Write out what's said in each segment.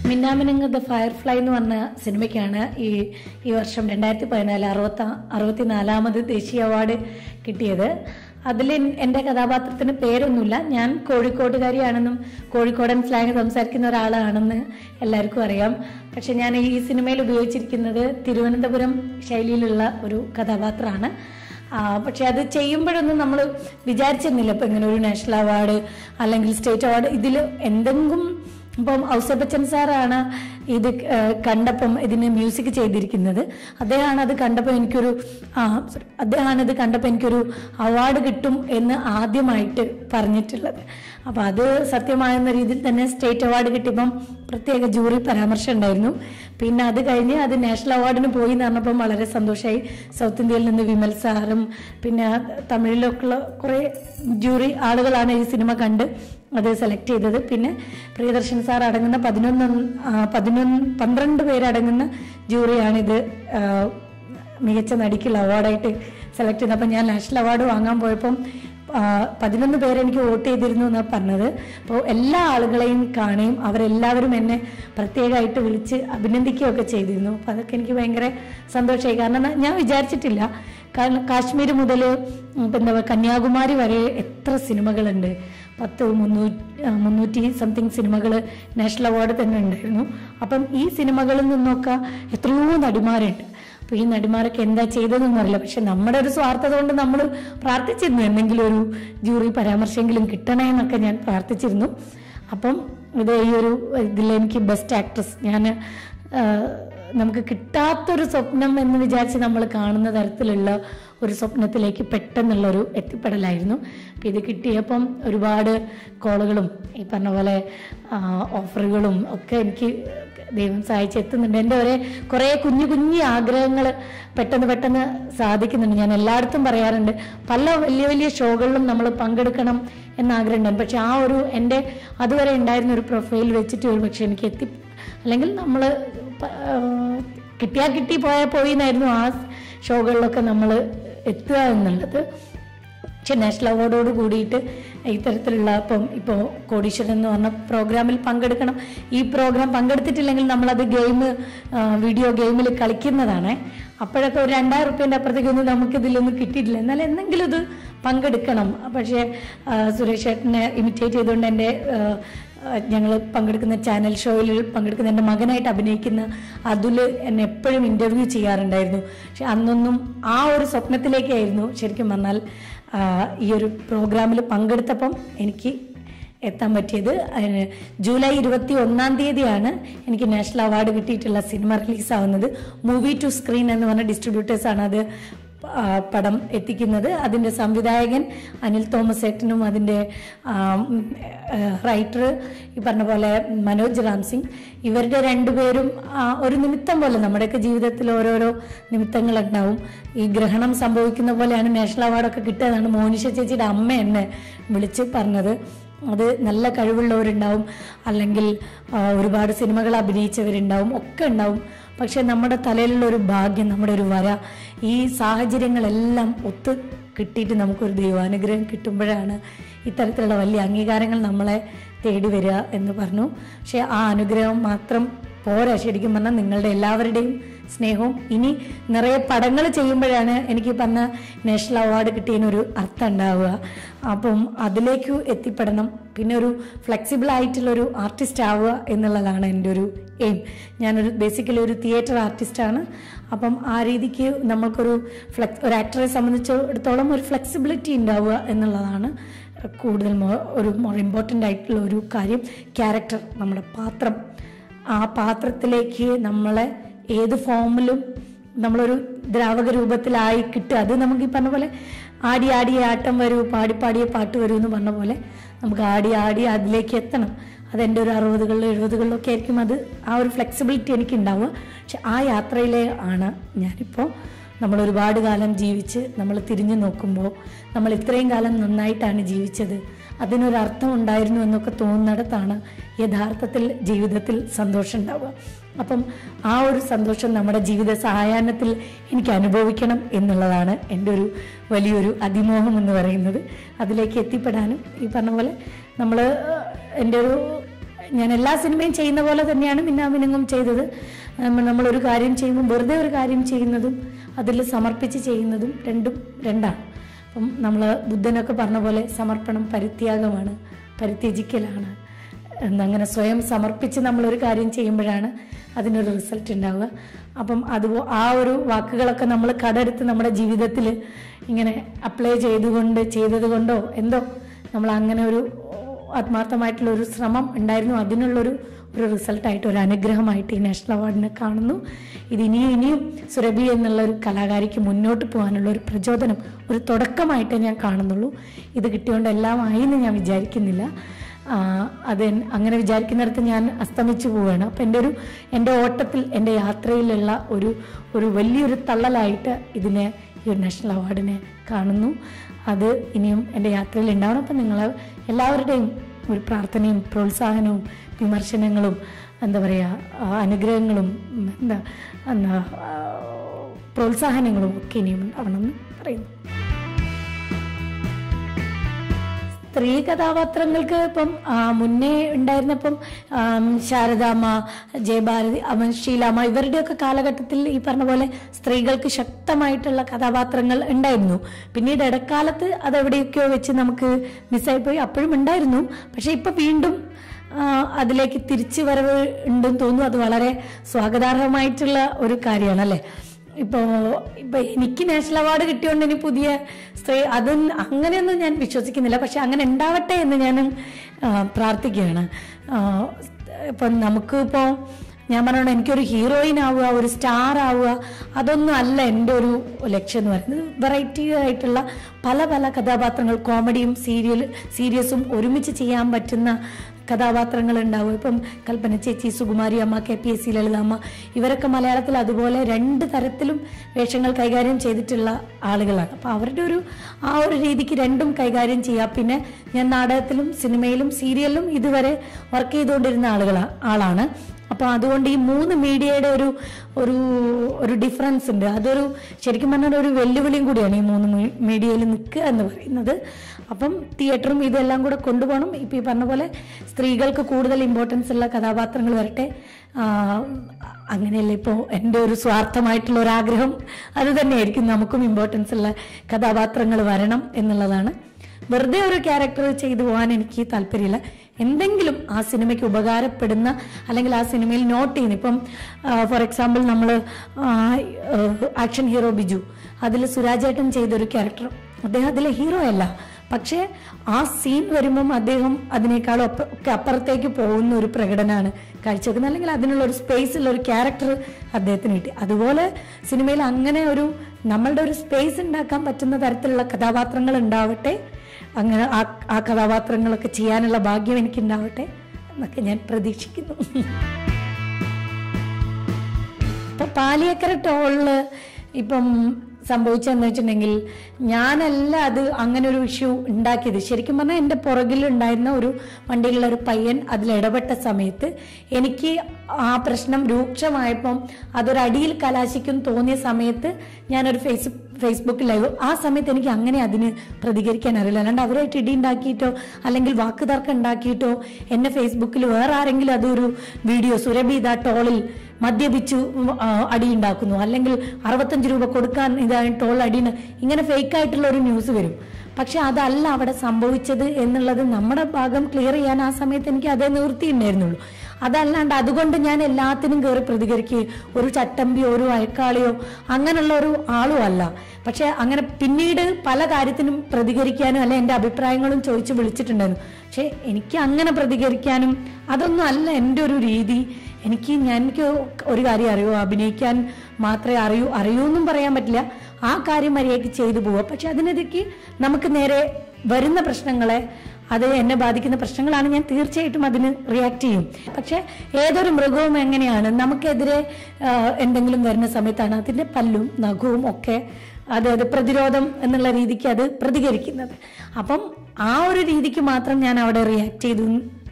മിന്നാമിനുങ്ങ the firefly എന്ന് പറഞ്ഞ സിനിമയ്ക്കാണ് ഈ ഈ വർഷം രണ്ടായിരത്തി പതിനാല് അറുപത്തി അറുപത്തിനാലാമത് ദേശീയ അവാർഡ് കിട്ടിയത് അതിൽ എൻ്റെ കഥാപാത്രത്തിന് പേരൊന്നുമില്ല ഞാൻ കോഴിക്കോട്ടുകാരിയാണെന്നും കോഴിക്കോടൻ സ്ലാങ് സംസാരിക്കുന്ന ഒരാളാണെന്ന് എല്ലാവർക്കും അറിയാം പക്ഷെ ഞാൻ ഈ സിനിമയിൽ ഉപയോഗിച്ചിരിക്കുന്നത് തിരുവനന്തപുരം ശൈലിയിലുള്ള ഒരു കഥാപാത്രമാണ് ആ, പക്ഷെ അത് ചെയ്യുമ്പോഴൊന്നും നമ്മൾ വിചാരിച്ചിരുന്നില്ല ഇപ്പം ഇങ്ങനെ ഒരു നാഷണൽ അവാർഡ് അല്ലെങ്കിൽ സ്റ്റേറ്റ് അവാർഡ് ഇതിൽ എന്തെങ്കിലും ഇപ്പം ഔസഫ് സാറാണ് ഇത് ആ, കണ്ടപ്പം ഇതിന് മ്യൂസിക് ചെയ്തിരിക്കുന്നത് അദ്ദേഹമാണ് അത് കണ്ടപ്പോൾ എനിക്കൊരു ആ sorry, അദ്ദേഹമാണ് ഇത് കണ്ടപ്പോൾ എനിക്കൊരു അവാർഡ് കിട്ടും എന്ന് ആദ്യമായിട്ട് പറഞ്ഞിട്ടുള്ളത് അപ്പം അത് സത്യമായെന്ന രീതിയിൽ തന്നെ സ്റ്റേറ്റ് അവാർഡ് കിട്ടിയപ്പം പ്രത്യേക ജൂറി പരാമർശം ഉണ്ടായിരുന്നു പിന്നെ അത് കഴിഞ്ഞ് അത് നാഷണൽ അവാർഡിന് പോയി എന്ന് പറഞ്ഞപ്പം വളരെ സന്തോഷമായി സൗത്ത് ഇന്ത്യയിൽ നിന്ന് വിമൽ സാറും പിന്നെ തമിഴിലൊക്കെ ഉള്ള കുറേ ജൂറി ആളുകളാണ് ഈ സിനിമ കണ്ട് അത് സെലക്ട് ചെയ്തത് പിന്നെ പ്രിയദർശൻ സാർ അടങ്ങുന്ന പതിനൊന്ന് ആ, പതിനൊന്ന് പന്ത്രണ്ട് പേരടങ്ങുന്ന ജൂറിയാണിത് ആ, മികച്ച നടിക്കുള്ള അവാർഡായിട്ട് സെലക്ട് ചെയ്തത് അപ്പം ഞാൻ നാഷണൽ അവാർഡ് വാങ്ങാൻ പോയപ്പം ആ, പതിനൊന്ന് പേര് എനിക്ക് വോട്ട് ചെയ്തിരുന്നു എന്നാണ് പറഞ്ഞത് അപ്പോൾ എല്ലാ ആളുകളെയും കാണുകയും അവരെല്ലാവരും എന്നെ പ്രത്യേകമായിട്ട് വിളിച്ച് അഭിനന്ദിക്കുകയൊക്കെ ചെയ്തിരുന്നു അപ്പോൾ അതൊക്കെ എനിക്ക് ഭയങ്കര സന്തോഷമായി കാരണം ന- ഞാൻ വിചാരിച്ചിട്ടില്ല കാരണം കാശ്മീർ മുതൽ എന്താ പറയുക കന്യാകുമാരി വരെ എത്ര സിനിമകളുണ്ട് പത്ത് മുന്നൂറ്റി മുന്നൂറ്റി സംതിങ് സിനിമകൾ നാഷണൽ അവാർഡ് തന്നെ ഉണ്ടായിരുന്നു അപ്പം ഈ സിനിമകളിൽ നിന്നൊക്കെ എത്രയോ നടിമാരുണ്ട് അപ്പോൾ ഈ നടിമാരൊക്കെ എന്താ ചെയ്തതെന്ന് അറിയില്ല പക്ഷെ നമ്മുടെ ഒരു സ്വാർത്ഥത കൊണ്ട് നമ്മൾ പ്രാർത്ഥിച്ചിരുന്നു എന്തെങ്കിലും ഒരു ജൂറി പരാമർശമെങ്കിലും കിട്ടണേ എന്നൊക്കെ ഞാൻ പ്രാർത്ഥിച്ചിരുന്നു അപ്പം ഇത് ഈ ഒരു ഇതിൽ എനിക്ക് ബെസ്റ്റ് ആക്ട്രസ് ഞാൻ നമുക്ക് കിട്ടാത്തൊരു സ്വപ്നം എന്ന് വിചാരിച്ച് നമ്മൾ കാണുന്ന തരത്തിലുള്ള ഒരു സ്വപ്നത്തിലേക്ക് പെട്ടെന്നുള്ളൊരു എത്തിപ്പെടലായിരുന്നു അപ്പം ഇത് കിട്ടിയപ്പം ഒരുപാട് കോളുകളും ഈ പറഞ്ഞ പോലെ ആ, ഓഫറുകളും ഒക്കെ എനിക്ക് ദൈവം സഹായിച്ച് എത്തുന്നുണ്ട് എൻ്റെ ഒരേ കുറേ കുഞ്ഞു കുഞ്ഞു ആഗ്രഹങ്ങൾ പെട്ടെന്ന് പെട്ടെന്ന് സാധിക്കുന്നുണ്ട് ഞാൻ എല്ലായിടത്തും പറയാറുണ്ട് പല വലിയ വലിയ ഷോകളിലും നമ്മൾ പങ്കെടുക്കണം എന്ന ആഗ്രഹമുണ്ടായിരുന്നു പക്ഷെ ആ ഒരു എൻ്റെ അതുവരെ ഉണ്ടായിരുന്ന ഒരു പ്രൊഫൈൽ വെച്ചിട്ട് ഒരു പക്ഷെ എനിക്ക് എത്തി അല്ലെങ്കിൽ നമ്മൾ കിട്ടിയാൽ കിട്ടി പോയാൽ പോയി എന്നായിരുന്നു ആ ഷോകളിലൊക്കെ നമ്മൾ എത്തുക എന്നുള്ളത് പക്ഷെ നാഷണൽ അവാർഡോട് കൂടിയിട്ട് ഇത്തരത്തിലുള്ള ഇപ്പം ഇപ്പോൾ കോടീശ്വരൻ എന്ന് പറഞ്ഞ പ്രോഗ്രാമിൽ പങ്കെടുക്കണം ഈ പ്രോഗ്രാം പങ്കെടുത്തിട്ടില്ലെങ്കിൽ നമ്മളത് ഗെയിം വീഡിയോ ഗെയിമിൽ കളിക്കുന്നതാണ് അപ്പോഴൊക്കെ ഒരു രണ്ടായിരം റുപ്യേൻ്റെ അപ്പുറത്തേക്കൊന്നും നമുക്ക് ഇതിലൊന്നും കിട്ടിയിട്ടില്ല എന്നാൽ എന്തെങ്കിലും ഇത് പങ്കെടുക്കണം പക്ഷേ ആ, സുരേഷ് ഏട്ടനെ ഇമിറ്റേറ്റ് ചെയ്തുകൊണ്ട് എൻ്റെ ഞങ്ങൾ പങ്കെടുക്കുന്ന ചാനൽ ഷോയിൽ പങ്കെടുക്കുന്ന എൻ്റെ മകനായിട്ട് അഭിനയിക്കുന്ന അതുൽ എന്നെ എപ്പോഴും ഇൻ്റർവ്യൂ ചെയ്യാറുണ്ടായിരുന്നു പക്ഷെ അന്നൊന്നും ആ ഒരു സ്വപ്നത്തിലേക്കായിരുന്നു ശരിക്കും പറഞ്ഞാൽ ആ, ഈ ഒരു പ്രോഗ്രാമിൽ പങ്കെടുത്തപ്പം എനിക്ക് എത്താൻ പറ്റിയത് അതിന് ജൂലൈ ഇരുപത്തി ഒന്നാം തീയതിയാണ് എനിക്ക് നാഷണൽ അവാർഡ് കിട്ടിയിട്ടുള്ള സിനിമ റിലീസാവുന്നത് മൂവി ടു സ്ക്രീൻ എന്ന് പറഞ്ഞ ഡിസ്ട്രിബ്യൂട്ടേഴ്സാണ് അത് ആ, പടം എത്തിക്കുന്നത് അതിൻ്റെ സംവിധായകൻ അനിൽ തോമസ് ഏട്ടനും അതിൻ്റെ റൈറ്റർ ഈ പറഞ്ഞ പോലെ മനോജ് രാം സിംഗ് ഇവരുടെ രണ്ടുപേരും ആ, ഒരു നിമിത്തം പോലെ നമ്മുടെയൊക്കെ ജീവിതത്തിൽ ഓരോരോ നിമിത്തങ്ങളുണ്ടാവും ഈ ഗ്രഹണം സംഭവിക്കുന്ന പോലെയാണ് നാഷണൽ അവാർഡൊക്കെ കിട്ടുന്നതാണ് മോനിഷ ചേച്ചിയുടെ അമ്മ എന്നെ വിളിച്ച് പറഞ്ഞത് അത് നല്ല കഴിവുള്ളവരുണ്ടാവും അല്ലെങ്കിൽ ആ, ഒരുപാട് സിനിമകൾ അഭിനയിച്ചവരുണ്ടാവും ഒക്കെ ഉണ്ടാവും പക്ഷെ നമ്മുടെ തലയിലുള്ള ഒരു ഭാഗ്യം നമ്മുടെ ഒരു വര ഈ സാഹചര്യങ്ങളെല്ലാം ഒത്ത് കിട്ടിയിട്ട് നമുക്കൊരു ദൈവാനുഗ്രഹം കിട്ടുമ്പോഴാണ് ഇത്തരത്തിലുള്ള വലിയ അംഗീകാരങ്ങൾ നമ്മളെ തേടി വരിക എന്ന് പറഞ്ഞു പക്ഷെ ആ അനുഗ്രഹം മാത്രം പോരാ ശരിക്കും പറഞ്ഞാൽ നിങ്ങളുടെ എല്ലാവരുടെയും സ്നേഹവും ഇനി നിറയെ പടങ്ങൾ ചെയ്യുമ്പോഴാണ് എനിക്ക് ഈ പറഞ്ഞ നാഷണൽ അവാർഡ് കിട്ടിയതിനൊരു അർത്ഥം ഉണ്ടാവുക അപ്പം അതിലേക്ക് എത്തിപ്പെടണം പിന്നെ ഒരു ഫ്ലെക്സിബിൾ ആയിട്ടുള്ളൊരു ആർട്ടിസ്റ്റ് ആവുക എന്നുള്ളതാണ് എൻ്റെ ഒരു എയിം ഞാനൊരു ബേസിക്കലി ഒരു തിയേറ്റർ ആർട്ടിസ്റ്റാണ് അപ്പം ആ രീതിക്ക് നമ്മൾക്കൊരു ഫ്ലെക്സ് ഒരു ആക്ടറെ സംബന്ധിച്ചിടത്തോളം ഒരു ഫ്ലെക്സിബിലിറ്റി ഉണ്ടാവുക എന്നുള്ളതാണ് കൂടുതൽ മോ- ഒരു മോർ ഇമ്പോർട്ടൻ്റ് ആയിട്ടുള്ള ഒരു കാര്യം ക്യാരക്ടർ നമ്മുടെ പാത്രം ആ പാത്രത്തിലേക്ക് നമ്മളെ ഏത് ഫോമിലും നമ്മളൊരു ദ്രാവക രൂപത്തിലായി കിട്ടുക അത് നമുക്ക് ഈ പറഞ്ഞ പോലെ ആടി ആടിയ ആട്ടം വരൂ പാടി പാടിയ പാട്ട് വരൂ എന്ന് പറഞ്ഞ പോലെ നമുക്ക് ആടി ആടി അതിലേക്ക് എത്തണം അതെൻ്റെ ഒരു അറുപതുകളിലും എഴുപതുകളിലും ഒക്കെ ആയിരിക്കും അത് ആ ഒരു ഫ്ലെക്സിബിലിറ്റി എനിക്ക് ഉണ്ടാവുക പക്ഷെ ആ യാത്രയിലെ ആണ് ഞാനിപ്പോൾ നമ്മൾ ഒരുപാട് കാലം ജീവിച്ച് നമ്മൾ തിരിഞ്ഞു നോക്കുമ്പോൾ നമ്മൾ ഇത്രയും കാലം നന്നായിട്ടാണ് ജീവിച്ചത് അതിനൊരർത്ഥം ഉണ്ടായിരുന്നു എന്നൊക്കെ തോന്നുന്നിടത്താണ് യഥാർത്ഥത്തിൽ ജീവിതത്തിൽ സന്തോഷം ഉണ്ടാവുക അപ്പം ആ ഒരു സന്തോഷം നമ്മുടെ ജീവിത സഹായാനത്തിൽ എനിക്ക് അനുഭവിക്കണം എന്നുള്ളതാണ് എൻ്റെ ഒരു വലിയൊരു അതിമോഹം എന്ന് പറയുന്നത് അതിലേക്ക് എത്തിപ്പെടാനും ഈ പറഞ്ഞ പോലെ നമ്മൾ എൻ്റെ ഒരു ഞാൻ എല്ലാ സിനിമയും ചെയ്യുന്ന പോലെ തന്നെയാണ് മിന്നാമിനുങ്ങും ചെയ്തത് നമ്മ- നമ്മളൊരു കാര്യം ചെയ്യുമ്പോൾ വെറുതെ ഒരു കാര്യം ചെയ്യുന്നതും അതിൽ സമർപ്പിച്ച് ചെയ്യുന്നതും രണ്ടും രണ്ടാണ് അപ്പം നമ്മൾ ബുദ്ധനൊക്കെ പറഞ്ഞ പോലെ സമർപ്പണം പരിത്യാഗമാണ് പരിത്യജിക്കലാണ് എന്നങ്ങനെ സ്വയം സമർപ്പിച്ച് നമ്മളൊരു കാര്യം ചെയ്യുമ്പോഴാണ് അതിനൊരു റിസൾട്ട് ഉണ്ടാവുക അപ്പം അത് ആ ഒരു വാക്കുകളൊക്കെ നമ്മൾ കടെടുത്ത് നമ്മുടെ ജീവിതത്തിൽ ഇങ്ങനെ അപ്ലൈ ചെയ്തുകൊണ്ട് ചെയ്തത് കൊണ്ടോ എന്തോ നമ്മൾ അങ്ങനെ ഒരു ആത്മാർത്ഥമായിട്ടുള്ള ഒരു ശ്രമം ഉണ്ടായിരുന്നു അതിനുള്ളൊരു ഒരു റിസൾട്ടായിട്ട് ഒരു അനുഗ്രഹമായിട്ട് ഈ നാഷണൽ അവാർഡിനെ കാണുന്നു ഇത് ഇനിയും ഇനിയും സുരഭി എന്നുള്ള ഒരു കലാകാരിക്ക് മുന്നോട്ട് പോകാനുള്ള ഒരു പ്രചോദനം ഒരു തുടക്കമായിട്ടേ ഞാൻ കാണുന്നുള്ളൂ ഇത് കിട്ടിയോണ്ട് എല്ലാം ആയി എന്ന് ഞാൻ വിചാരിക്കുന്നില്ല ആ, അത് എൻ- അങ്ങനെ വിചാരിക്കുന്നിടത്ത് ഞാൻ അസ്തമിച്ചു പോവുകയാണ് അപ്പം എൻ്റെ ഒരു എൻ്റെ ഓട്ടത്തിൽ എൻ്റെ യാത്രയിലുള്ള ഒരു ഒരു വലിയൊരു തള്ളലായിട്ട് ഇതിനെ ഈ ഒരു നാഷണൽ അവാർഡിനെ കാണുന്നു അത് ഇനിയും എൻ്റെ യാത്രയിൽ ഉണ്ടാവണം അപ്പം നിങ്ങൾ എല്ലാവരുടെയും ഒരു പ്രാർത്ഥനയും പ്രോത്സാഹനവും വിമർശനങ്ങളും എന്താ പറയുക അനുഗ്രഹങ്ങളും ഉം, എന്താ എന്താ ആ, പ്രോത്സാഹനങ്ങളും ഒക്കെ ഇനിയും ഉണ്ടാവണമെന്ന് പറയുന്നു സ്ത്രീ കഥാപാത്രങ്ങൾക്ക് ഇപ്പം ആ, മുന്നേ ഉണ്ടായിരുന്നപ്പം ആം, ശാരദാമ്മ ജയഭാരതി അവൻ ഷീലാമ്മ ഇവരുടെയൊക്കെ കാലഘട്ടത്തിൽ ഈ പറഞ്ഞ പോലെ സ്ത്രീകൾക്ക് ശക്തമായിട്ടുള്ള കഥാപാത്രങ്ങൾ ഉണ്ടായിരുന്നു പിന്നീട് ഇടക്കാലത്ത് അത് എവിടെയൊക്കെയോ വെച്ച് നമുക്ക് മിസ്സായിപ്പോയി അപ്പോഴും ഉണ്ടായിരുന്നു പക്ഷെ ഇപ്പൊ വീണ്ടും ആ, അതിലേക്ക് തിരിച്ചു വരവ് ഉണ്ടെന്ന് തോന്നുന്നു അത് വളരെ സ്വാഗതാർഹമായിട്ടുള്ള ഒരു കാര്യമാണ് അല്ലേ ഇപ്പോ ഇപ്പൊ എനിക്ക് നാഷണൽ അവാർഡ് കിട്ടിയോണ്ട് ഇനി പുതിയ സ്ത്രീ അത് അങ്ങനെയൊന്നും ഞാൻ വിശ്വസിക്കുന്നില്ല പക്ഷെ അങ്ങനെ ഉണ്ടാവട്ടെ എന്ന് ഞാൻ ആ, പ്രാർത്ഥിക്കുകയാണ് ആ, ഇപ്പൊ നമുക്ക് ഇപ്പോ ഞാൻ പറഞ്ഞോണ്ട് എനിക്കൊരു ഹീറോയിൻ ആവുക ഒരു സ്റ്റാർ ആവുക അതൊന്നും അല്ല എൻ്റെ ഒരു ലക്ഷ്യം എന്ന് പറയുന്നത് വെറൈറ്റി ആയിട്ടുള്ള പല പല കഥാപാത്രങ്ങൾ കോമഡിയും സീരിയൽ സീരിയസും ഒരുമിച്ച് ചെയ്യാൻ പറ്റുന്ന കഥാപാത്രങ്ങൾ ഉണ്ടാവും ഇപ്പം കൽപ്പന ചേച്ചി സുകുമാരി അമ്മ കെ പി എസ് സി ലളിതാമ്മ ഇവരൊക്കെ മലയാളത്തിൽ അതുപോലെ രണ്ട് തരത്തിലും വേഷങ്ങൾ കൈകാര്യം ചെയ്തിട്ടുള്ള ആളുകളാണ് അപ്പോൾ അവരുടെ ഒരു ആ ഒരു രീതിക്ക് രണ്ടും കൈകാര്യം ചെയ്യുക പിന്നെ ഞാൻ നാടകത്തിലും സിനിമയിലും സീരിയലിലും ഇതുവരെ വർക്ക് ചെയ്തുകൊണ്ടിരുന്ന ആളുകളാണ് ആളാണ് അപ്പോൾ അതുകൊണ്ട് ഈ മൂന്ന് മീഡിയയുടെ ഒരു ഒരു ഒരു ഡിഫറൻസ് ഉണ്ട് അതൊരു ശരിക്കും പറഞ്ഞാൽ ഒരു വെല്ലുവിളിയും കൂടിയാണ് ഈ മൂന്ന് മീഡിയയിൽ നിൽക്കുക എന്ന് പറയുന്നത് അപ്പം തിയേറ്ററും ഇതെല്ലാം കൂടെ കൊണ്ടുപോകണം ഇപ്പം ഈ പറഞ്ഞ പോലെ സ്ത്രീകൾക്ക് കൂടുതൽ ഇമ്പോർട്ടൻസ് ഉള്ള കഥാപാത്രങ്ങൾ വരട്ടെ ആ, അങ്ങനെയല്ല ഇപ്പോൾ എൻ്റെ ഒരു സ്വാർത്ഥമായിട്ടുള്ള ഒരു ആഗ്രഹം അത് തന്നെയായിരിക്കും നമുക്കും ഇമ്പോർട്ടൻസ് ഉള്ള കഥാപാത്രങ്ങൾ വരണം എന്നുള്ളതാണ് വെറുതെ ഒരു ക്യാരക്ടർ ചെയ്തു പോകാൻ എനിക്ക് താല്പര്യമില്ല എന്തെങ്കിലും ആ സിനിമയ്ക്ക് ഉപകാരപ്പെടുന്ന അല്ലെങ്കിൽ ആ സിനിമയിൽ നോട്ട് ചെയ്യുന്ന ഇപ്പം ഫോർ എക്സാമ്പിൾ നമ്മൾ ആക്ഷൻ ഹീറോ ബിജു അതിൽ സുരാജേട്ടൻ ചെയ്തൊരു ക്യാരക്ടർ അദ്ദേഹം അതിലെ ഹീറോ അല്ല പക്ഷേ ആ സീൻ വരുമ്പം അദ്ദേഹം അതിനേക്കാളും അപ്പ- ഒക്കെ അപ്പുറത്തേക്ക് പോകുന്ന ഒരു പ്രകടനമാണ് കാഴ്ചവെക്കുന്നത് അല്ലെങ്കിൽ അതിനുള്ള ഒരു സ്പേസ് ഉള്ള ഒരു ക്യാരക്ടർ അദ്ദേഹത്തിന് കിട്ടി അതുപോലെ സിനിമയിൽ അങ്ങനെ ഒരു നമ്മളുടെ ഒരു സ്പേസ് ഉണ്ടാക്കാൻ പറ്റുന്ന തരത്തിലുള്ള കഥാപാത്രങ്ങൾ ഉണ്ടാവട്ടെ അങ്ങനെ ആ ആ കഥാപാത്രങ്ങളൊക്കെ ചെയ്യാനുള്ള ഭാഗ്യം എനിക്കുണ്ടാവട്ടെ എന്നൊക്കെ ഞാൻ പ്രതീക്ഷിക്കുന്നു ഇപ്പൊ പാലിയേക്കര ടോളില് ഇപ്പം സംഭവിച്ചതെന്ന് വെച്ചിട്ടുണ്ടെങ്കിൽ ഞാനല്ല അത് അങ്ങനെ ഒരു ഇഷ്യൂ ഉണ്ടാക്കിയത് ശരിക്കും പറഞ്ഞാൽ എൻ്റെ പുറകിലുണ്ടായിരുന്ന ഒരു വണ്ടിയിലുള്ള ഒരു പയ്യൻ അതിൽ ഇടപെട്ട സമയത്ത് എനിക്ക് ആ പ്രശ്നം രൂക്ഷമായപ്പം അതൊരു അടിയിൽ കലാശിക്കും തോന്നിയ സമയത്ത് ഞാനൊരു ഫേസ് ഫേസ്ബുക്ക് ലൈവ് ആ സമയത്ത് എനിക്ക് അങ്ങനെ അതിന് പ്രതികരിക്കാൻ അറിയില്ല അല്ലാണ്ട് അവരായിട്ട് ഇടി ഉണ്ടാക്കിയിട്ടോ അല്ലെങ്കിൽ വാക്ക് തർക്കം ഉണ്ടാക്കിയിട്ടോ എന്നെ ഫേസ്ബുക്കിൽ വേറെ ആരെങ്കിലും അതൊരു വീഡിയോ സുരഭി ഇതാ ടോളിൽ മദ്യപിച്ചു ഉം, ആ, അടിയുണ്ടാക്കുന്നു അല്ലെങ്കിൽ അറുപത്തഞ്ച് രൂപ കൊടുക്കാൻ ഇതായി ടോൾ അടിയുന്ന ഇങ്ങനെ ഫേക്ക് ആയിട്ടുള്ള ഒരു ന്യൂസ് വരും പക്ഷെ അതല്ല അവിടെ സംഭവിച്ചത് എന്നുള്ളത് നമ്മുടെ ഭാഗം ക്ലിയർ ചെയ്യാൻ ആ സമയത്ത് എനിക്ക് അതേ നിവൃത്തി ഉണ്ടായിരുന്നുള്ളൂ അതല്ലാണ്ട് അതുകൊണ്ട് ഞാൻ എല്ലാത്തിനും കയറി പ്രതികരിക്കുകയും ഒരു ചട്ടമ്പിയോ ഒരു അയക്കാളിയോ അങ്ങനെയുള്ള ഒരു ആളും അല്ല പക്ഷെ അങ്ങനെ പിന്നീട് പല കാര്യത്തിനും പ്രതികരിക്കാനും അല്ലെ എൻ്റെ അഭിപ്രായങ്ങളും ചോദിച്ച് വിളിച്ചിട്ടുണ്ടായിരുന്നു പക്ഷെ എനിക്ക് അങ്ങനെ പ്രതികരിക്കാനും അതൊന്നും അല്ല എൻ്റെ ഒരു രീതി എനിക്ക് ഞാൻ എനിക്ക് ഒരു കാര്യം അറിയൂ അഭിനയിക്കാൻ മാത്രമേ അറിയൂ അറിയൂ എന്നും പറയാൻ പറ്റില്ല ആ കാര്യം മര്യാദയ്ക്ക് ചെയ്തു പോവുക പക്ഷെ അതിനിടയ്ക്ക് നമുക്ക് നേരെ വരുന്ന പ്രശ്നങ്ങളെ അത് എന്നെ ബാധിക്കുന്ന പ്രശ്നങ്ങളാണ് ഞാൻ തീർച്ചയായിട്ടും അതിന് റിയാക്ട് ചെയ്യും പക്ഷെ ഏതൊരു മൃഗവും എങ്ങനെയാണ് നമുക്കെതിരെ ആ, എന്തെങ്കിലും വരുന്ന സമയത്താണ് അതിന്റെ പല്ലും നഖവും ഒക്കെ അതായത് പ്രതിരോധം എന്നുള്ള രീതിക്ക് അത് പ്രതികരിക്കുന്നത് അപ്പം ആ ഒരു രീതിക്ക് മാത്രം ഞാൻ അവിടെ റിയാക്ട് ചെയ്തു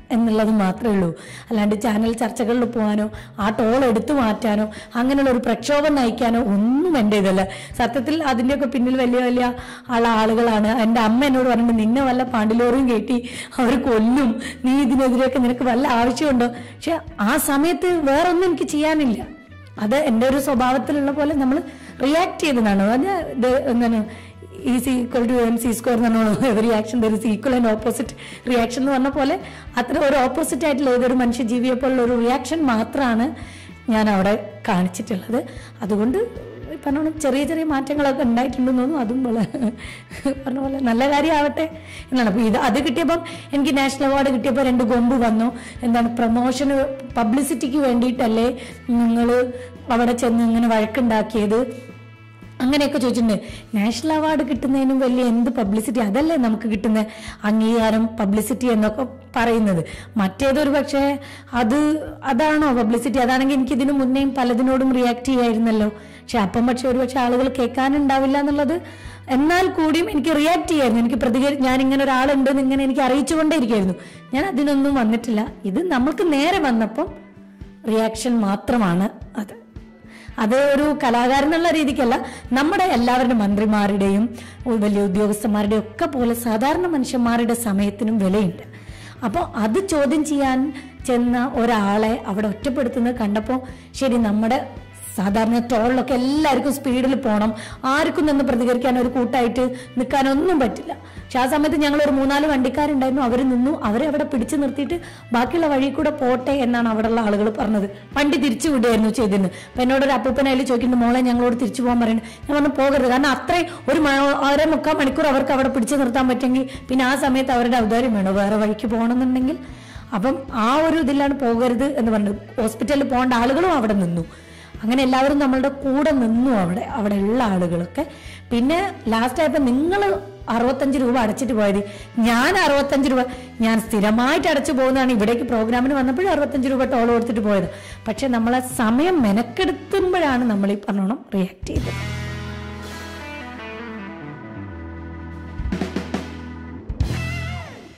എന്നുള്ളത് മാത്രമേ ഉള്ളൂ അല്ലാണ്ട് ചാനൽ ചർച്ചകളിൽ പോകാനോ ആ ടോൾ എടുത്തു മാറ്റാനോ അങ്ങനെയുള്ള ഒരു പ്രക്ഷോഭം നയിക്കാനോ ഒന്നും എൻ്റെ ഇതല്ല സത്യത്തിൽ അതിൻ്റെയൊക്കെ പിന്നിൽ വലിയ വലിയ ആള ആളുകളാണ് എൻ്റെ അമ്മ എന്നോട് പറഞ്ഞിട്ട് നിന്നെ വല്ല പാണ്ടിലോറിയും കയറ്റി അവർ കൊല്ലും നീ ഇതിനെതിരെയൊക്കെ നിനക്ക് വല്ല ആവശ്യമുണ്ടോ പക്ഷെ ആ സമയത്ത് വേറൊന്നും എനിക്ക് ചെയ്യാനില്ല അത് എൻ്റെ ഒരു സ്വഭാവത്തിലുള്ള പോലെ നമ്മൾ റിയാക്ട് ചെയ്തതാണ് അത് ഇത് എന്താണ് is equal to M C square എന്ന് പറഞ്ഞ reaction there is equal and opposite reaction എന്ന് പറഞ്ഞ പോലെ അത്ര ഒരു ഓപ്പോസിറ്റ് ആയിട്ടുള്ള ഏതൊരു മനുഷ്യജീവിയെ പോലുള്ള ഒരു റിയാക്ഷൻ മാത്രമാണ് ഞാൻ അവിടെ കാണിച്ചിട്ടുള്ളത് അതുകൊണ്ട് ഈ പറഞ്ഞ പോലെ ചെറിയ ചെറിയ മാറ്റങ്ങളൊക്കെ ഉണ്ടായിട്ടുണ്ടെന്ന് തോന്നുന്നു അതും പോലെ പറഞ്ഞ പോലെ നല്ല കാര്യമാവട്ടെ എന്നാണ് അപ്പോൾ ഇത് അത് കിട്ടിയപ്പം എനിക്ക് നാഷണൽ അവാർഡ് കിട്ടിയപ്പോൾ രണ്ട് കൊമ്പ് വന്നു എന്താണ് പ്രൊമോഷന് പബ്ലിസിറ്റിക്ക് വേണ്ടിയിട്ടല്ലേ നിങ്ങൾ അവിടെ ചെന്ന് ഇങ്ങനെ വഴക്കുണ്ടാക്കിയത് അങ്ങനെയൊക്കെ ചോദിച്ചിട്ടുണ്ട് നാഷണൽ അവാർഡ് കിട്ടുന്നതിനും വലിയ എന്ത് പബ്ലിസിറ്റി അതല്ലേ നമുക്ക് കിട്ടുന്ന അംഗീകാരം പബ്ലിസിറ്റി എന്നൊക്കെ പറയുന്നത് മറ്റേതൊരു പക്ഷേ അത് അതാണോ പബ്ലിസിറ്റി അതാണെങ്കിൽ എനിക്ക് ഇതിനു മുന്നേയും പലതിനോടും റിയാക്ട് ചെയ്യായിരുന്നല്ലോ പക്ഷെ അപ്പം പക്ഷെ ഒരു പക്ഷെ ആളുകൾ കേൾക്കാനുണ്ടാവില്ല എന്നുള്ളത് എന്നാൽ കൂടിയും എനിക്ക് റിയാക്ട് ചെയ്യായിരുന്നു എനിക്ക് പ്രതികരി ഞാൻ ഇങ്ങനെ ഒരാളുണ്ടെന്ന് ഇങ്ങനെ എനിക്ക് അറിയിച്ചുകൊണ്ടേ ഇരിക്കായിരുന്നു ഞാൻ അതിനൊന്നും വന്നിട്ടില്ല ഇത് നമ്മൾക്ക് നേരെ വന്നപ്പം റിയാക്ഷൻ മാത്രമാണ് അത് അത് ഒരു കലാകാരൻ എന്നുള്ള രീതിക്കല്ല നമ്മുടെ എല്ലാവരുടെ മന്ത്രിമാരുടെയും വലിയ ഉദ്യോഗസ്ഥന്മാരുടെയും ഒക്കെ പോലെ സാധാരണ മനുഷ്യന്മാരുടെ സമയത്തിനും വിലയുണ്ട് അപ്പോൾ അത് ചോദ്യം ചെയ്യാൻ ചെന്ന ഒരാളെ അവിടെ ഒറ്റപ്പെടുത്തുന്നത് കണ്ടപ്പോൾ ശരി നമ്മുടെ സാധാരണ ടോളിലൊക്കെ എല്ലാവർക്കും സ്പീഡിൽ പോകണം ആർക്കും നിന്ന് പ്രതികരിക്കാൻ ഒരു കൂട്ടായിട്ട് നിൽക്കാനൊന്നും പറ്റില്ല പക്ഷെ ആ സമയത്ത് ഞങ്ങൾ ഒരു മൂന്നാല് വണ്ടിക്കാരുണ്ടായിരുന്നു അവർ നിന്നു അവരെ അവിടെ പിടിച്ചു നിർത്തിയിട്ട് ബാക്കിയുള്ള വഴി കൂടെ പോട്ടെ എന്നാണ് അവിടെയുള്ള ആളുകൾ പറഞ്ഞത് വണ്ടി തിരിച്ചു വിടുകയായിരുന്നു ചെയ്തിരുന്നത് അപ്പൊ എന്നോട് ഒരു അപ്പൂപ്പൻ അതിൽ ചോദിക്കുന്നു മോളെ ഞങ്ങളോട് തിരിച്ചു പോകാൻ പറയുന്നത് ഞാൻ പറഞ്ഞു പോകരുത് കാരണം അത്രയും ഒരു മ- അര മുക്കാൽ മണിക്കൂർ അവർക്ക് അവിടെ പിടിച്ചു നിർത്താൻ പറ്റുമെങ്കിൽ പിന്നെ ആ സമയത്ത് അവരുടെ ഔദാര്യം വേണോ വേറെ വഴിക്ക് പോകണമെന്നുണ്ടെങ്കിൽ അപ്പം ആ ഒരു ഇതിലാണ് പോകരുത് എന്ന് പറഞ്ഞത് ഹോസ്പിറ്റലിൽ പോകേണ്ട ആളുകളും അവിടെ നിന്നു അങ്ങനെ എല്ലാവരും നമ്മളുടെ കൂടെ നിന്നു അവിടെ അവിടെ ഉള്ള ആളുകളൊക്കെ പിന്നെ ലാസ്റ്റ് ആയപ്പോൾ നിങ്ങൾ അറുപത്തഞ്ച് രൂപ അടച്ചിട്ട് പോയത് ഞാൻ അറുപത്തഞ്ച് രൂപ ഞാൻ സ്ഥിരമായിട്ട് അടച്ചു പോകുന്നതാണ് ഇവിടേക്ക് പ്രോഗ്രാമിന് വന്നപ്പോഴും അറുപത്തഞ്ച് രൂപ ടോൾ കൊടുത്തിട്ട് പോയത് പക്ഷെ നമ്മളെ സമയം മെനക്കെടുത്തുമ്പോഴാണ് നമ്മൾ ഈ പറഞ്ഞോണം റിയാക്ട് ചെയ്തത്